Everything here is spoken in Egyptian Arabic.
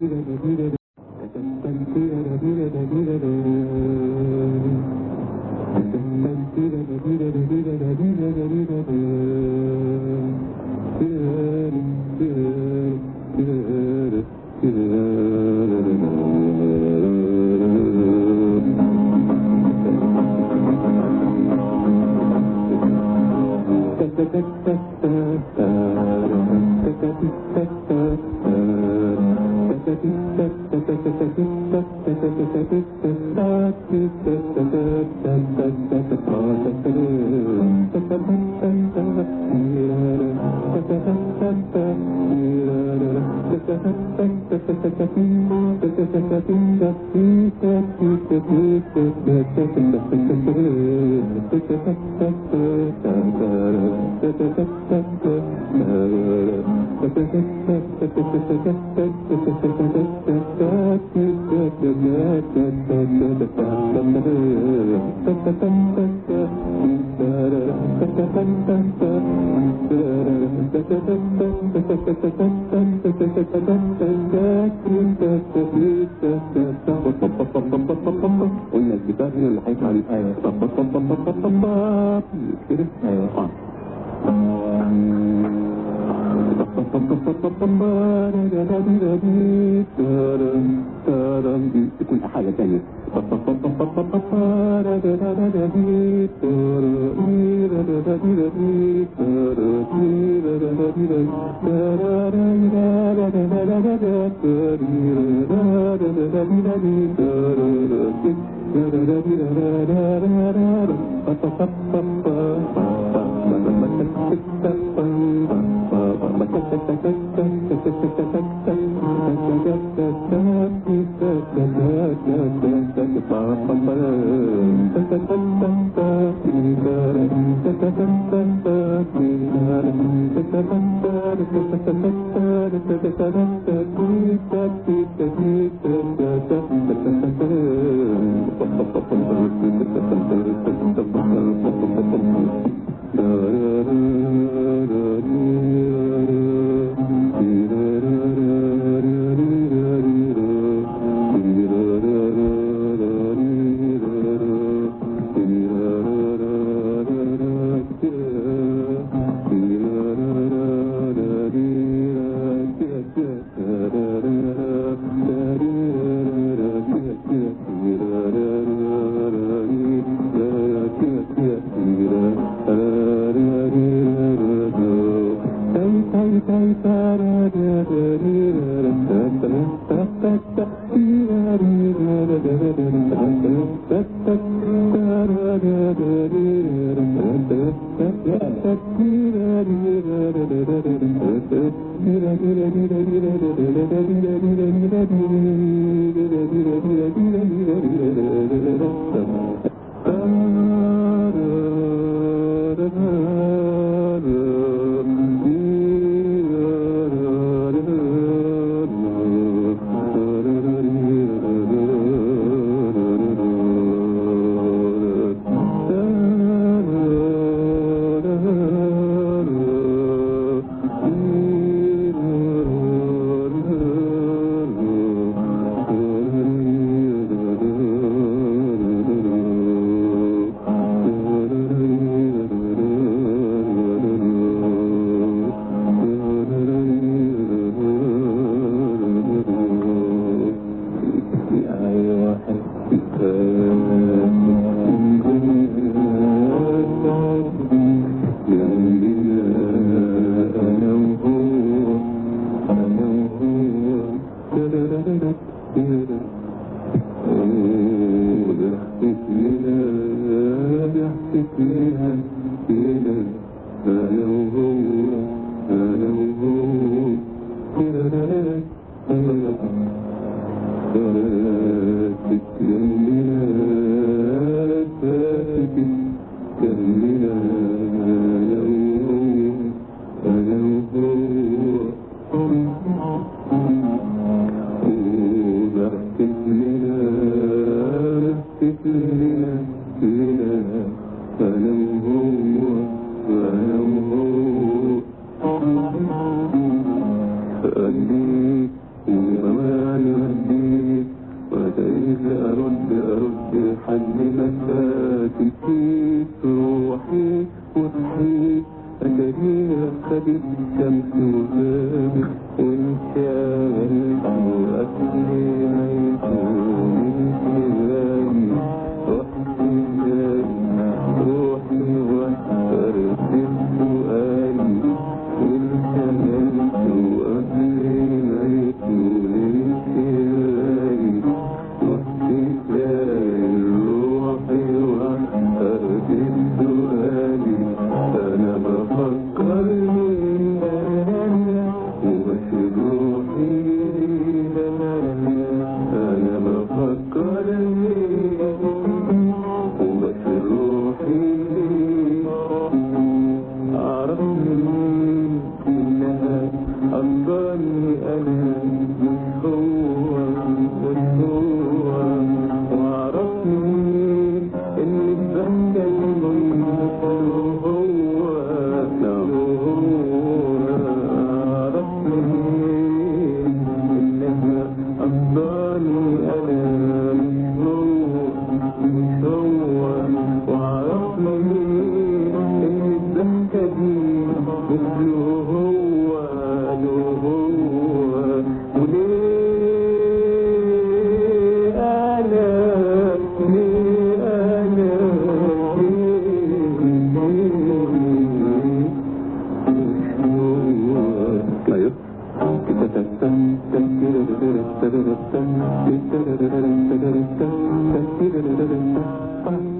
قلنا الجيتار هنا اللي هيطلع الآية كده ايوه تكون حاجة تانية حل مشاكلي روحي وصحي أجريها خدت شمس وغابت وانشغلت وأكلي عيشوني غالي رحت غالي روحي وحرت سؤالي وانشغلت وأكلي عيشوني غالي رحت غالي روحي وحرت سؤالي أنا بفكر وبس روحي أنا بفكر وبس روحي أعرفني إنها أفضلني أنا مش هو مش هو وعرفني إني بتكلم مش هو هو عرفني إنها أفضلني أنا مش هو مش هو وعرفني إن الضحكة دي مش له هو له هو وليه أنا ليه أنا ليه أيوه